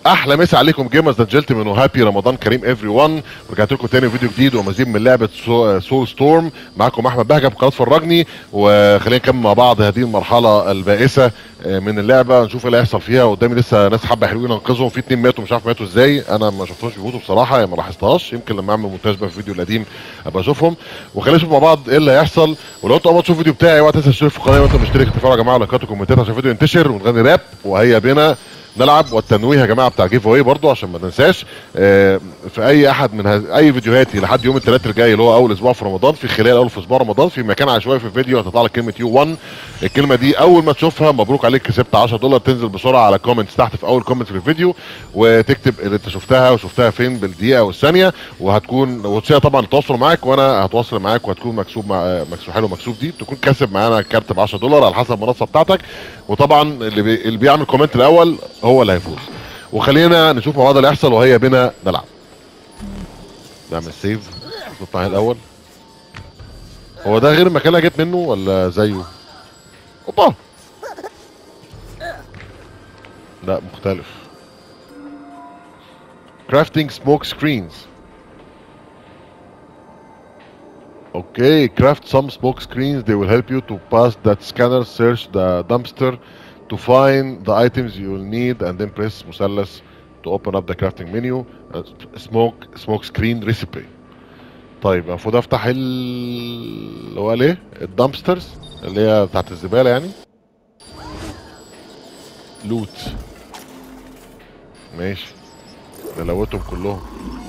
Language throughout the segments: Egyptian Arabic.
احلى مسا عليكم جيمرز ذات جنتلمان وهابي رمضان كريم افري ون ورجعت لكم تاني فيديو جديد ومزيد من لعبه سو- سول ستورم معاكم احمد بهجه بقناه فرجني وخلينا نكمل مع بعض هذه المرحله البائسه آه، من اللعبه نشوف ايه اللي هيحصل فيها قدامي لسه ناس حبه حلوين انقذهم في اتنين ماتوا مش عارف ماتوا ازاي انا ما شفتهمش بيموتوا بصراحه يعني ما لاحظتهاش يمكن لما اعمل مونتاج بقى في الفيديو القديم ابقى اشوفهم وخلينا نشوف مع بعض ايه اللي هيحصل ولو انتوا اول ما تشوفوا الفيديو بتاعي اوعى تنسى تشترك في القناه وانت مشترك تفعلوا يا جماعه لايكات وكومنتات عشان الفيديو ينتشر ونغني راب وهيا بينا نلعب والتنويه يا جماعه بتاع جيف اواي برضو عشان ما ننساش آه، في اي احد من هز... اي فيديوهاتي لحد يوم الثلاث الجاي اللي هو اول اسبوع في رمضان في خلال اول في اسبوع رمضان في مكان عشوائي في الفيديو هتطلع لك كلمه يو 1 الكلمه دي اول ما تشوفها مبروك عليك كسبت 10 دولار تنزل بسرعه على كومنتس تحت في اول كومنت في الفيديو وتكتب اللي انت شفتها وشفتها فين بالدقيقه والثانيه وهتكون وتسيبها طبعا التواصل معاك وانا هتواصل معاك وهتكون مكسوب مع مكسوب حلو مكسوب دي تكون كاسب معانا كارت ب 10 دولار على حسب المنصه بتاعتك وطبعا اللي, بي... اللي بيعمل كومنت الاول هو اللي هيفوز وخلينا نشوف مع بعض اللي هيحصل وهي بنا نلعب نعمل سيف نطلع هنا الاول هو ده غير المكان اللي جيت منه ولا زيه اوبا لا مختلف crafting smoke screens Okay, craft some smoke screens. They will help you to pass that scanner, search the dumpster to find the items you will need, and then press مثلث to open up the crafting menu. Uh, smoke smoke screen recipe. طيب المفروض افتح ال اللي هو ايه؟ الدمبسترز اللي هي بتاعت الزبالة يعني. لوت. ماشي. نلوتهم كلهم.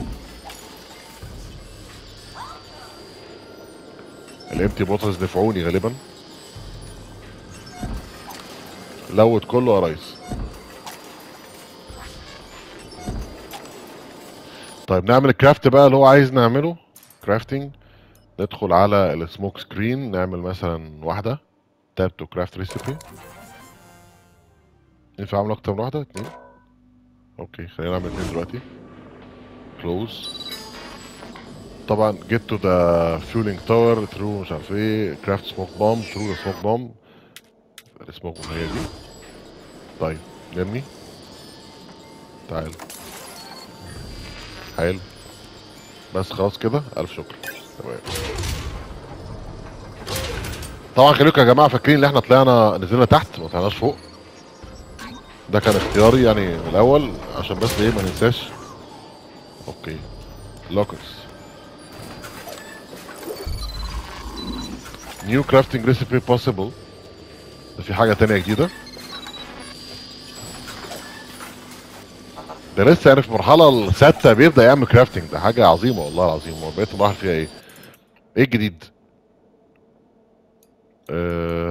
الامتي بوتلز دفعوني غالبا لوت كله يا ريس طيب نعمل الكرافت بقى اللي هو عايز نعمله كرافتنج ندخل على السموك سكرين نعمل مثلا واحدة تاب تو كرافت ريسيبي ينفع اعمل اكتر من واحدة اتنين اوكي خلينا نعمل اتنين دلوقتي كلوز طبعا get to the fueling tower through مش عارف ايه craft smoke bomb through the smoke bomb السموك bomb هي دي طيب نرمي تعال حلو بس خلاص كده الف شكر تمام طبعا خليكم يا جماعه فاكرين ان احنا طلعنا نزلنا تحت ما طلعناش فوق ده كان اختياري يعني من الاول عشان بس ايه ما ننساش اوكي لوكرز new crafting recipe possible ده في حاجة تانية جديدة ده لسه يعني في المرحلة السادسة بيبدأ يعمل كرافتنج ده حاجة عظيمة والله العظيم هو بقيت مراحل فيها ايه؟ ايه الجديد؟ آه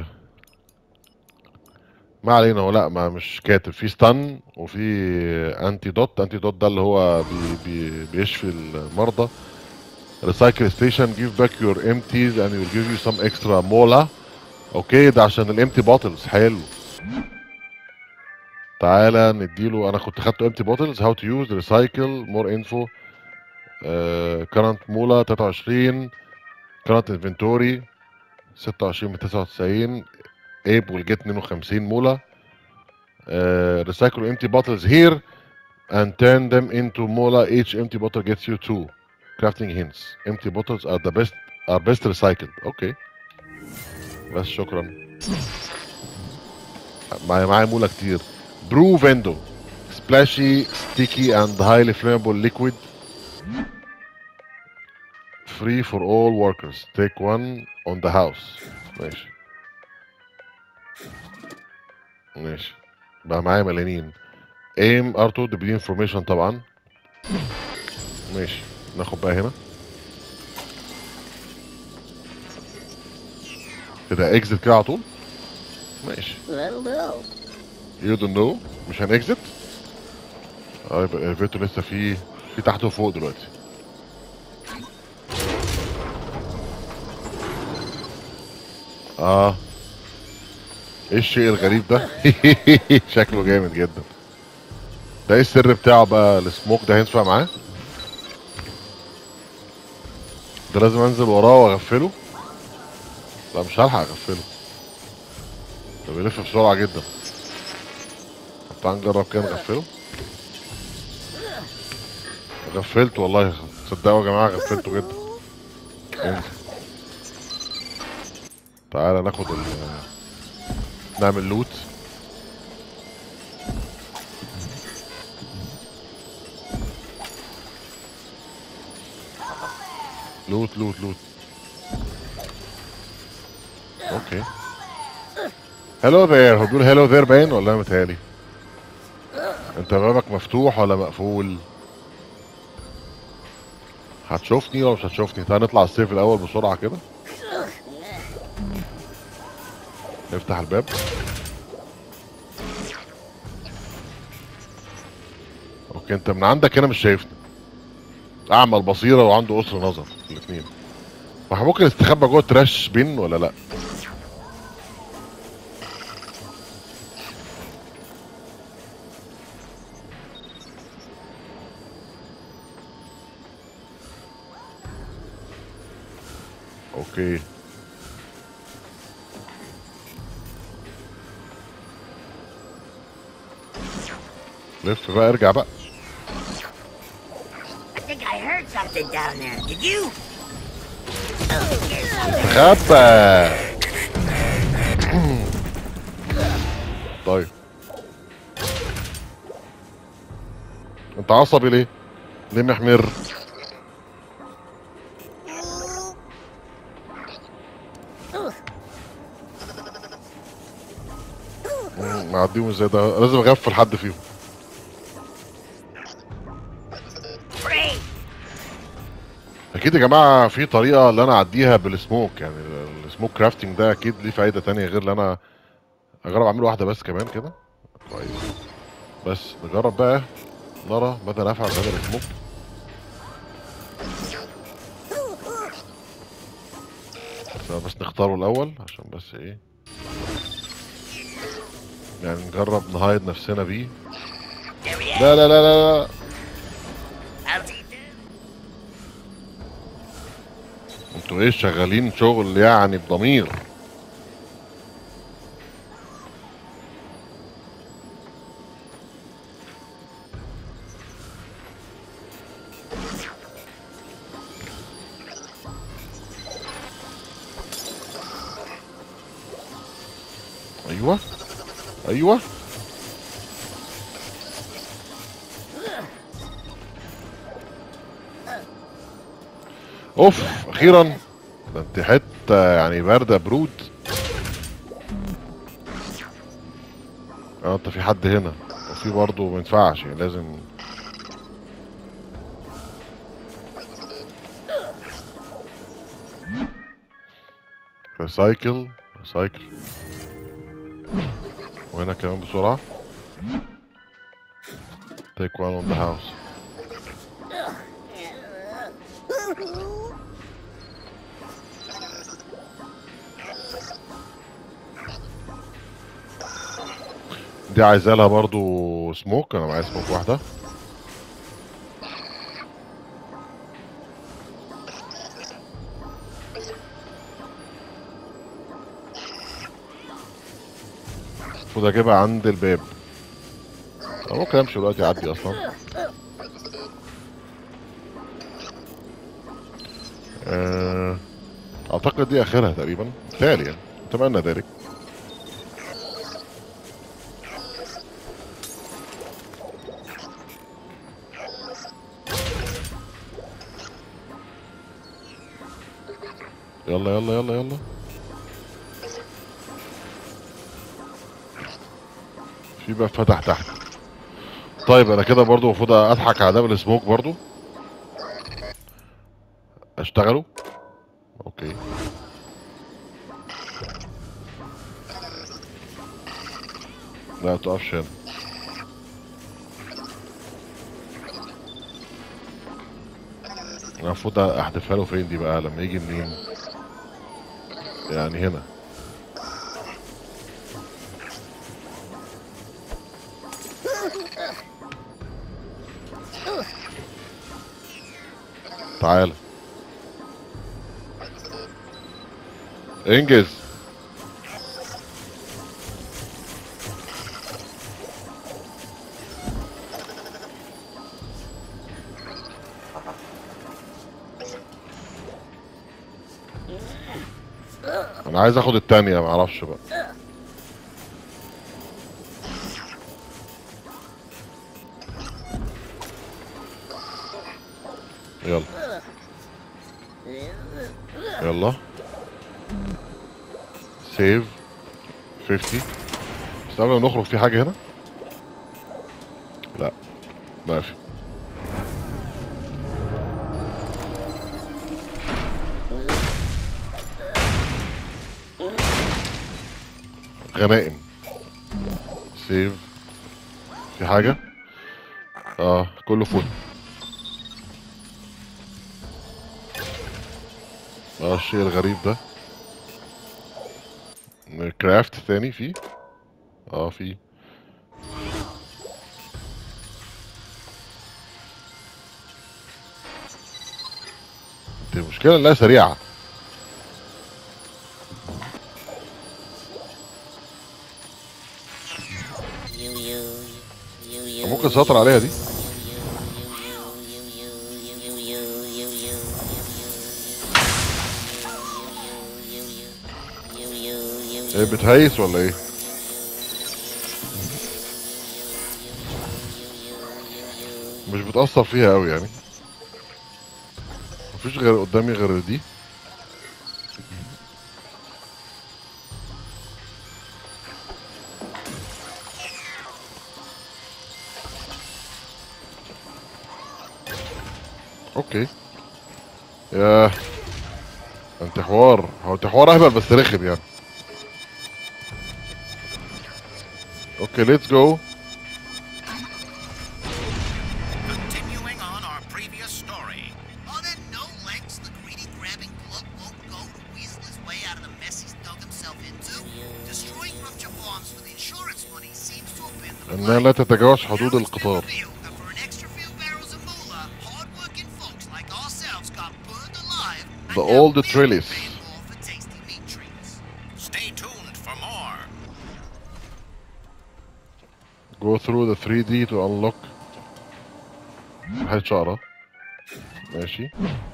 ما علينا هو لا ما مش كاتب في ستان وفي انتي دوت انتي دوت ده اللي هو بي بي بيشفي المرضى recycle station give back your empties and will give you some extra mola اوكي ده عشان الامتي بوتلز حلو تعالى نديله انا كنت خدته empty bottles how to use recycle more info uh, current mola 23 current inventory 26 من 99 abe will get 52 مولا uh, recycle empty bottles here and turn them into mola each empty bottle gets you two crafting hints empty bottles are the best are best recycled اوكي بس شكرا معايا معايا مولا كتير برو فيندو splashy sticky and highly flammable liquid free for all workers take one on the house ماشي ماشي بقى معايا مليانين aim R2 ده بدي information طبعا ماشي ناخد بقى هنا كده اكزت كده على طول ماشي يو دون نو مش هنكزت اه يبقى الالفيتور لسه في في تحت وفوق دلوقتي اه ايه الشيء الغريب ده شكله جامد جدا ده ايه السر بتاعه بقى السموك ده هينفع معاه ده لازم انزل وراه واغفله لا مش هلحق اغفله ده بيلف بسرعة جدا طب تعال نجرب كده نغفله غفلت والله صدقوا يا جماعه غفلته جدا انزل تعالى ناخد ال نعمل لوت لوت لوت لوت اوكي هلو ذير هو بيقول هلو ذير باين ولا انا متهيألي انت بابك مفتوح ولا مقفول هتشوفني ولا مش هتشوفني تعال نطلع السيف الاول بسرعه كده نفتح الباب اوكي انت من عندك هنا مش شايفني اعمى البصيره وعنده قصر نظر الاثنين فاحنا ممكن نستخبى جوه تراش بين ولا لا اوكي لف بقى ارجع بقى I think I heard something down there. Did you? خبى طيب انت عصبي ليه؟ ليه محمر؟ مم، نعديهم ازاي ده لازم اغفل حد فيهم Free! اكيد يا جماعه في طريقه اللي انا اعديها بالسموك يعني السموك كرافتنج ده اكيد ليه فايده تانية غير اللي انا اجرب اعمل واحده بس كمان كده كويس بس نجرب بقى نرى ماذا نفعل بهذا السموك بس بس نختاره الاول عشان بس ايه يعني نجرب نهايد نفسنا بيه There he is! لا لا لا لا, لا. How's he do? انتوا ايه شغالين شغل يعني بضمير ايوه ايوه اوف اخيرا ده انت حته يعني بارده برود اه انت في حد هنا وفي برضه ما ينفعش يعني لازم ريسايكل ريسايكل وهنا كمان بسرعة take one on the house دي عايزة لها برضو سموك انا معايا سموك واحدة المفروض اجيبها عند الباب أنا ممكن امشي دلوقتي اعدي اصلا آه، اعتقد دي اخرها تقريبا تالي يعني اتمنى ذلك يلا يلا يلا يلا في باب فتح تحت طيب انا كده برضو المفروض اضحك على ده بالسموك برضو اشتغلوا اوكي لا تقفش هنا أنا المفروض احذفها له فين دي بقى لما يجي منين يعني هنا تعال انجز انا عايز اخد التانية معرفش بقى يلا يلا سيف 50 بس قبل ما نخرج في حاجة هنا لا ما في غنائم سيف في حاجة اه كله فل اه الشيء الغريب ده كرافت تاني فيه اه في دي المشكلة انها سريعة ممكن تسيطر عليها دي ايه بتهيس ولا ايه مش بتأثر فيها قوي يعني مفيش غير قدامي غير دي اوكي يا انت حوار هو انت حوار اهبل بس رخم يعني اوكي ليتس جو Continuing on our previous story. Are there no lengths the greedy grabbing glug won't go to weasel his way out of the mess he's dug himself into? Destroying Rupture Farms for the insurance money seems to have been the انها لا تتجاوز حدود Now it's been القطار revealed that for an extra few barrels of moolah, hard-working folks like ourselves got burned alive. and The now old we're Trillis. paying more for tasty meat treats. Stay tuned for more. go through the 3D to unlock هاي شعرة ماشي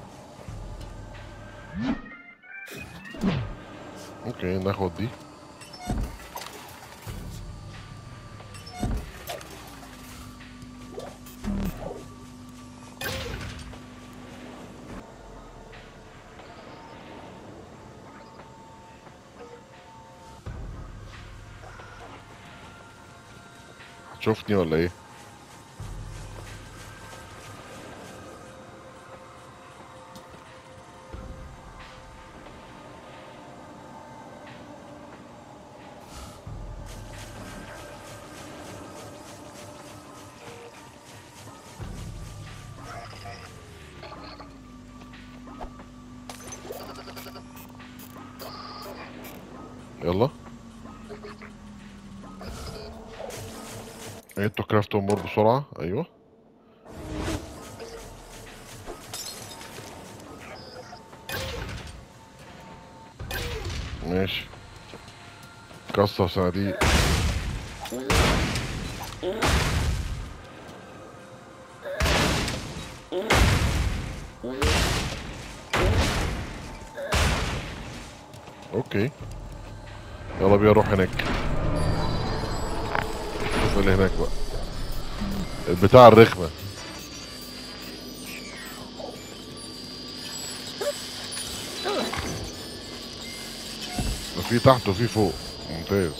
اوكي ناخد دي هتشوفني ولا ايه يلا انتوا كرافتوا امور بسرعة ايوه ماشي كسر صناديق اوكي يلا بينا نروح هناك شوف اللي هناك بقى البتاع الرخمة في تحت وفي فوق ممتاز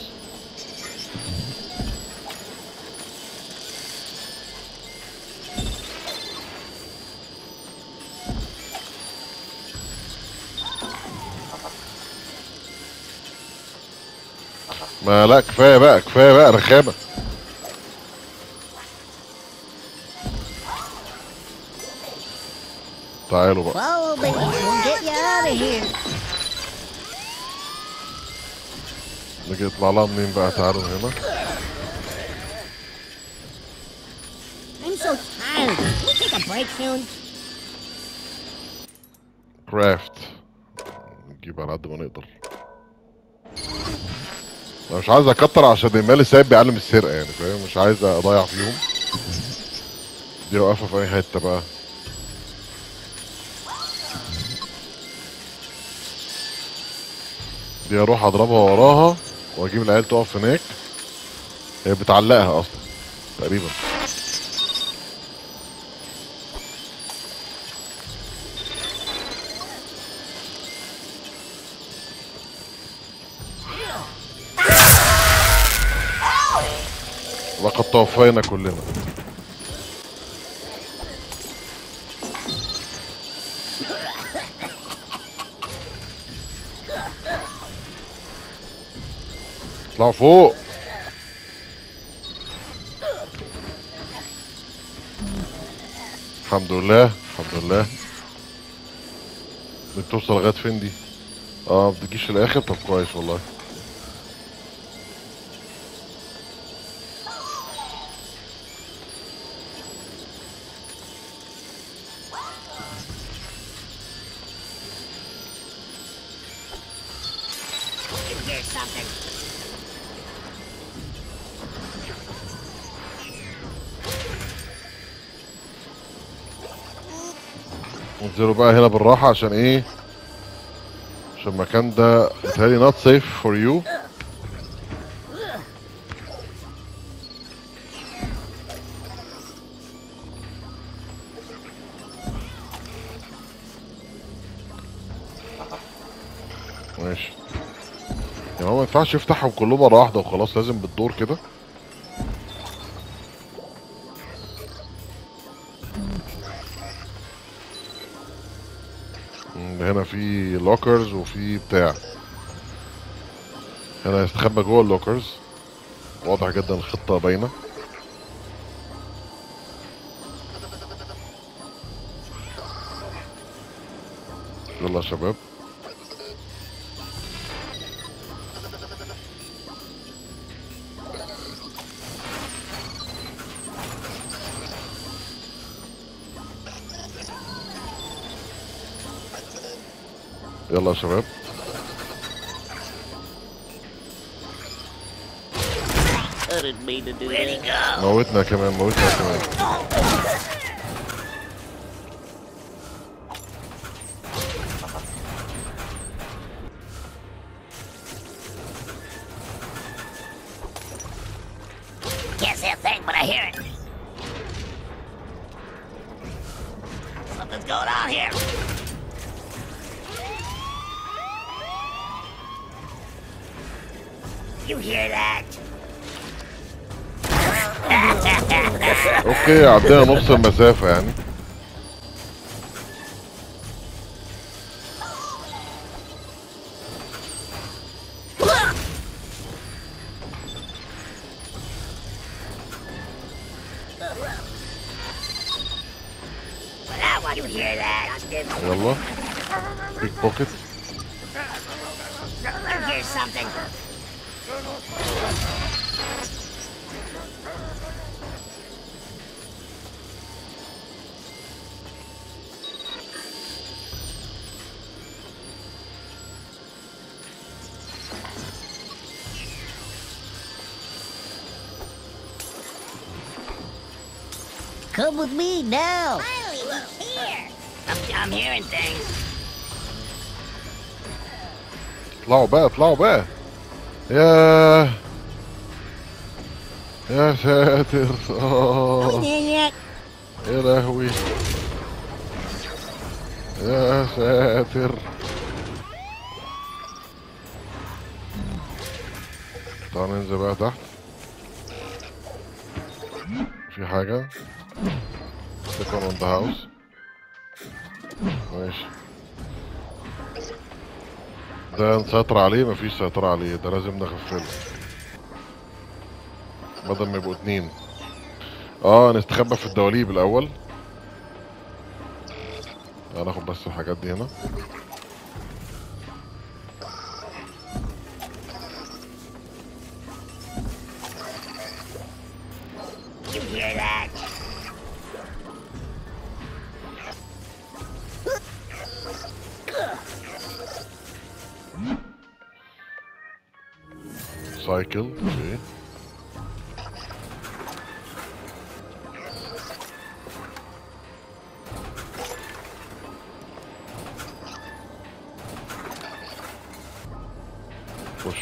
ما لا كفايه بقى كفايه بقى رخامه تعالوا بقى Follow me. We'll get you out of here. نيجي نطلع لها منين بقى تعالوا هنا I'm so tired. Can we take a break soon? كرافت نجيب على قد ما نقدر انا مش عايز اكتر عشان المال سايب بيعلم السرقه يعني فاهم مش عايز اضيع فيهم دي واقفه في اي حته بقى دي اروح اضربها وراها واجيب العيال تقف هناك هي بتعلقها اصلا تقريبا لقد توفينا كلنا اطلعوا فوق الحمد لله الحمد لله بتوصل لغايه فين دي اه ما بتجيش الاخر طب كويس والله You hear something? انزلوا بقى هنا بالراحة عشان ايه عشان المكان ده بيتهيألي not safe for you ماشي يعني هو ما ينفعش يفتحهم كلهم مرة واحدة وخلاص لازم بالدور كده مم، هنا في لوكرز وفي بتاع هنا يستخبى جوه اللوكرز واضح جدا الخطة باينة يلا يا شباب يلا يا شباب I didn't mean to do Where'd he that. go? موتنا كمان موتنا كمان Can't see a thing, but I hear it. Something's going on here. You hear that? اوكي عدينا نص المسافة يعني But I want you hear that? يلا بيك بوكيت You hear something? Come with me now. Finally, he's here. I'm, I'm hearing things. اطلعوا بقى اطلعوا بقى يا يا ساتر آه. يا لهوي يا ساتر تعال ننزل بقى تحت في حاجة سيكون اون ذا هاوس ماشي ده نسيطر عليه مفيش سيطرة عليه ده لازم نغفله بدل ما يبقوا اتنين اه نستخبى في الدواليب الاول هناخد بس الحاجات دي هنا You hear that? سايكل اوكي خش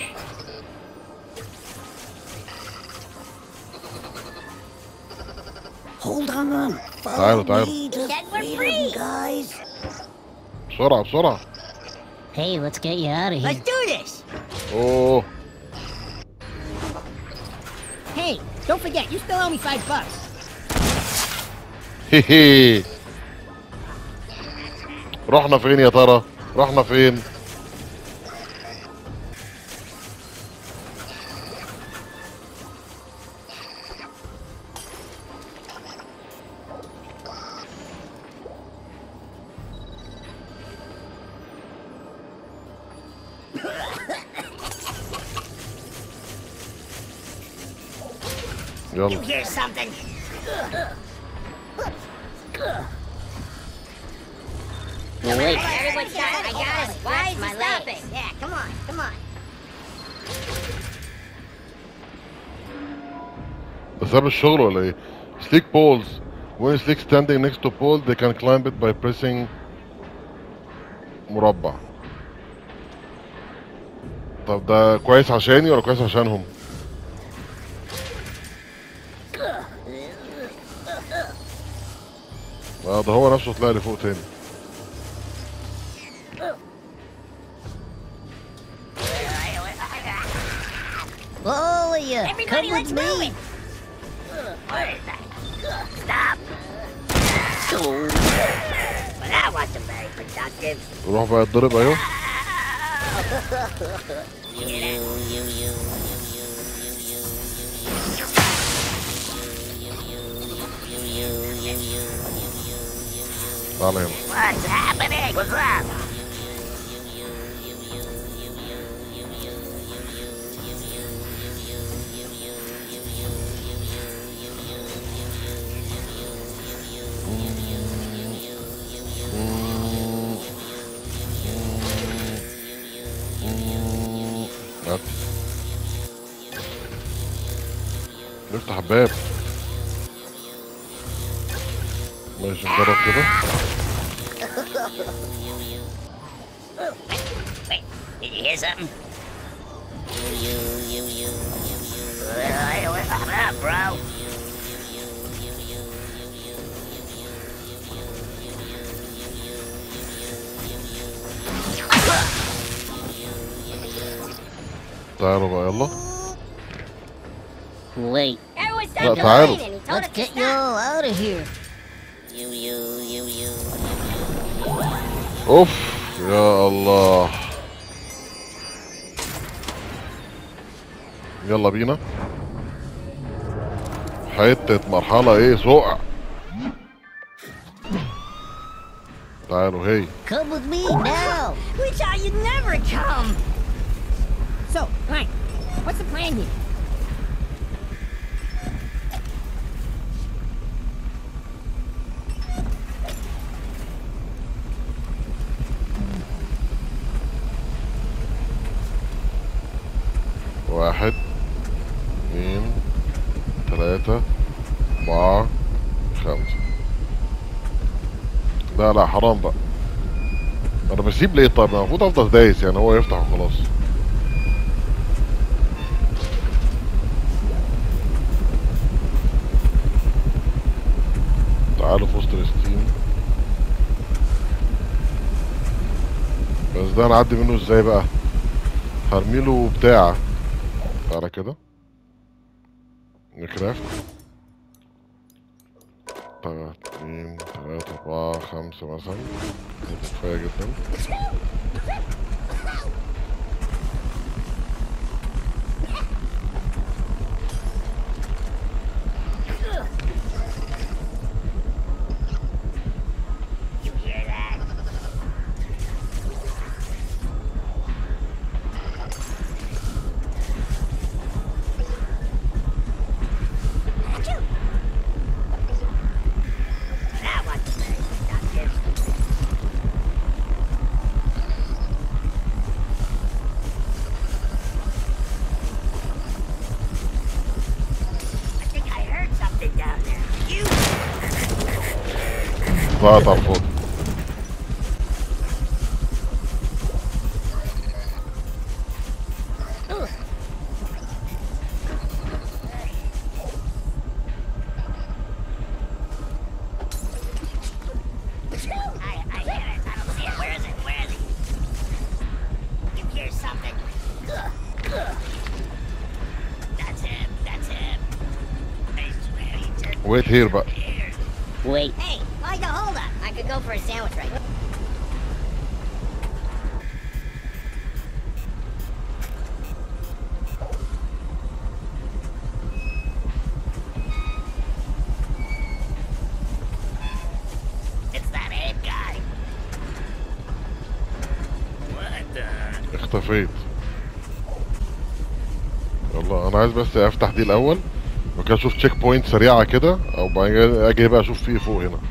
Hold on. تعالوا تعالوا Me to Then we're freedom, free. guys. بسرعة بسرعة Hey, let's get you out of Let's here. do this. اوه Hey, don't forget, you still owe me five bucks. هيهي رحنا فين يا ترى رحنا فين You يلا hear something? No, wait. Everyone got it. I got it. Why is My he stopping? Yeah, come on, come on. ده ساب الشغل ولا ايه سليك بولز when slick standing next to pole they can climb it by pressing مربع طب ده كويس عشاني ولا كويس عشانهم اه ده هو نفسه طلع لي فوق تاني Oh, yeah. Everybody, Come let's with move me. it. What is that? Stop. Well, that wasn't very productive. روح بقى اتضرب ايوه تعالى هنا What's happening? What's up? هات نفتح الباب ماشي نجرب كده Wait, did you hear something? Hey, what's up, bro? تعالوا بقى يلا Wait. Everyone لا stopped تعالوا complaining. He told Let's us to get you stop. all out of here. اوف يا الله يلا بينا حتة مرحلة ايه سقع تعالوا هي Come with me now. We thought you'd never come. So, Mike, what's the plan here? واحد اثنين ثلاثة أربعة خمسة لا لا حرام بقى أنا بسيب ليه طيب أنا المفروض أفضل دايس يعني هو يفتح وخلاص تعالوا في وسط الستيم بس ده نعدي منه ازاي بقى هرميله بتاع تعالى كده نكرافت تلاتة اتنين تلاتة أربعة خمسة مثلا كده كفاية جدا You hear that? That wasn't very productive. I think I heard something down there. You ضغط على الفاضي ويت هير بقى Wait. Hey, why the hold up? I could go for a sandwich right now. It's that head guy. What the? اختفيت يلا انا عايز بس افتح دي الاول وكده اشوف تشيك بوينت سريعه كده او بعدين اجي بقى اشوف فيه فوق هنا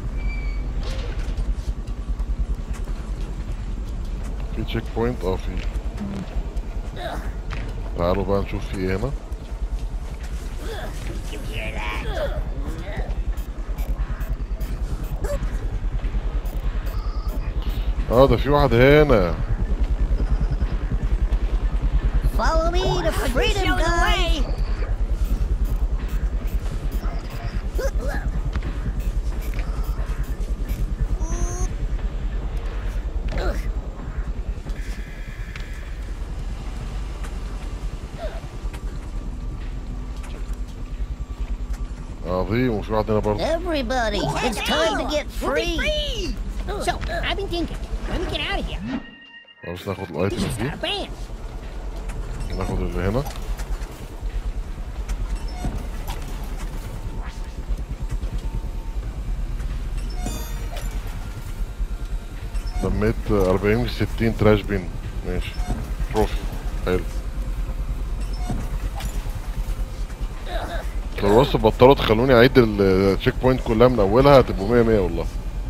في تشيك بوينت اه في تعالوا بقى نشوف في ايه هنا You hear that? اه ده في واحد هنا Follow me to freedom, Show the guys. way. عظيم وفي واحد هنا برضه Everybody, it's time to get We'll be free. free! So, I've been thinking, when we get out of here, بس ناخد we الايتمز should دي start a band. ناخد اللي هنا لميت 40 في 60 تراش بين ماشي تروفي حلو لو بص بطلوا تخلوني اعيد التشيك بوينت كلها من اولها هتبقوا 100 100 والله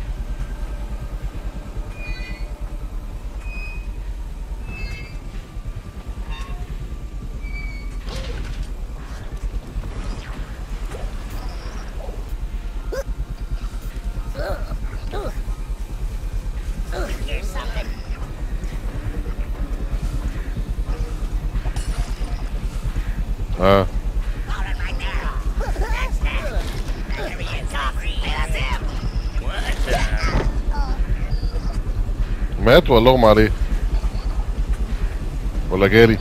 Here's something. ها Hold it right there. That's that. There he is. Joffrey. Hey, that's him. What the? مات ولا اغمى عليه ولا جاري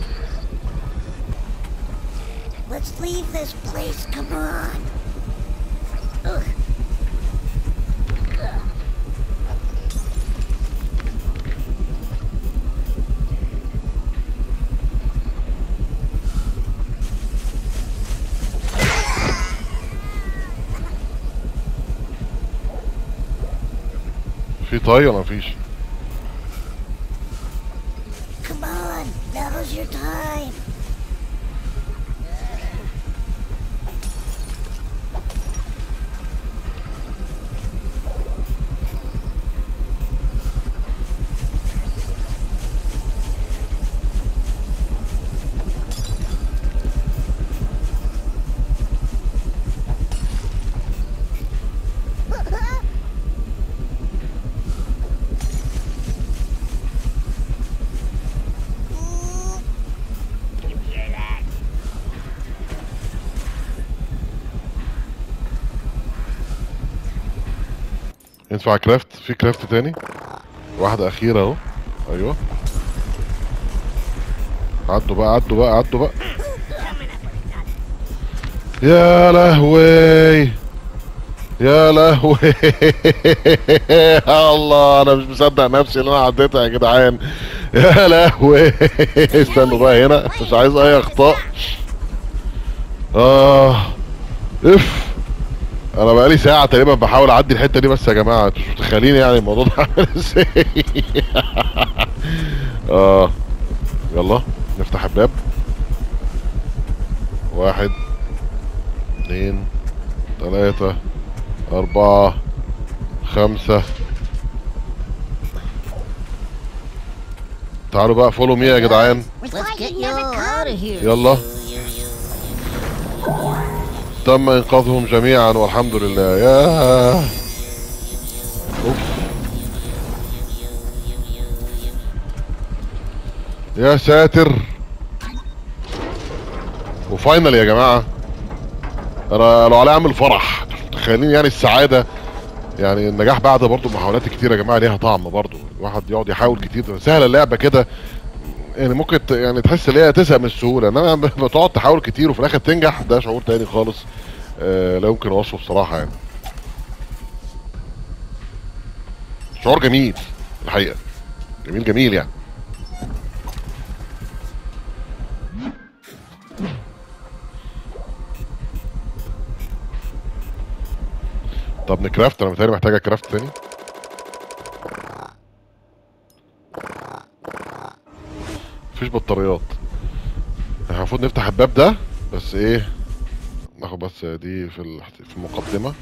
Let's leave this place. Come on. في طي ولا مفيش Come on. Now's your time. You hear that? ينفع كرافت في كرافت تاني واحدة أخيرة أهو أيوه عدوا بقى عدوا بقى عدوا بقى يا لهوي يا لهوي الله انا مش مصدق نفسي اللي انا عديتها يا جدعان يا لهوي استنوا بقى هنا مش عايز اي اخطاء اه اف انا بقالي ساعة تقريبا بحاول اعدي الحتة دي بس يا جماعة انتوا مش متخيلين يعني الموضوع ده عامل ازاي اه يلا نفتح الباب واحد اتنين تلاتة أربعة خمسة تعالوا بقى فولو مي يا جدعان Let's get you all out of here. يلا تم إنقاذهم جميعا والحمد لله يا أوف. يا ساتر وفاينل يا جماعة انا لو علي اعمل فرح متخيلين يعني السعادة يعني النجاح بعد برضو محاولات كتير يا جماعة ليها طعم برضو الواحد يقعد يحاول كتير سهلة اللعبة كده يعني ممكن ت- يعني تحس ان هي تزهق من السهولة انما بتقعد تحاول كتير وفي الاخر تنجح ده شعور تاني خالص آه لا يمكن اوصفه بصراحه يعني شعور جميل الحقيقه جميل جميل يعني طب نكرافت انا متهيألي محتاجه كرافت تاني مفيش بطاريات احنا المفروض نفتح الباب ده بس ايه ناخد بس دي في ال- في المقدمه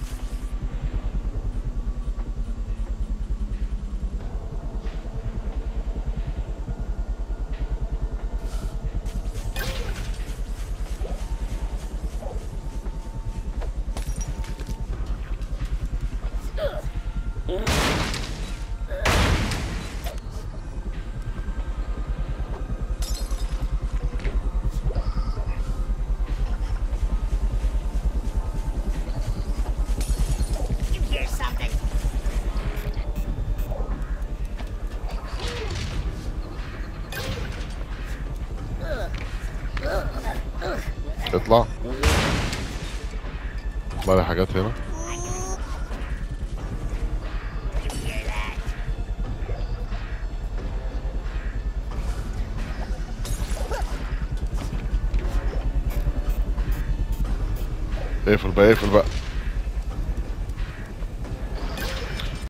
You hear something? اطلع اطلع لي حاجات هنا You hear that? اقفل بقى اقفل بقى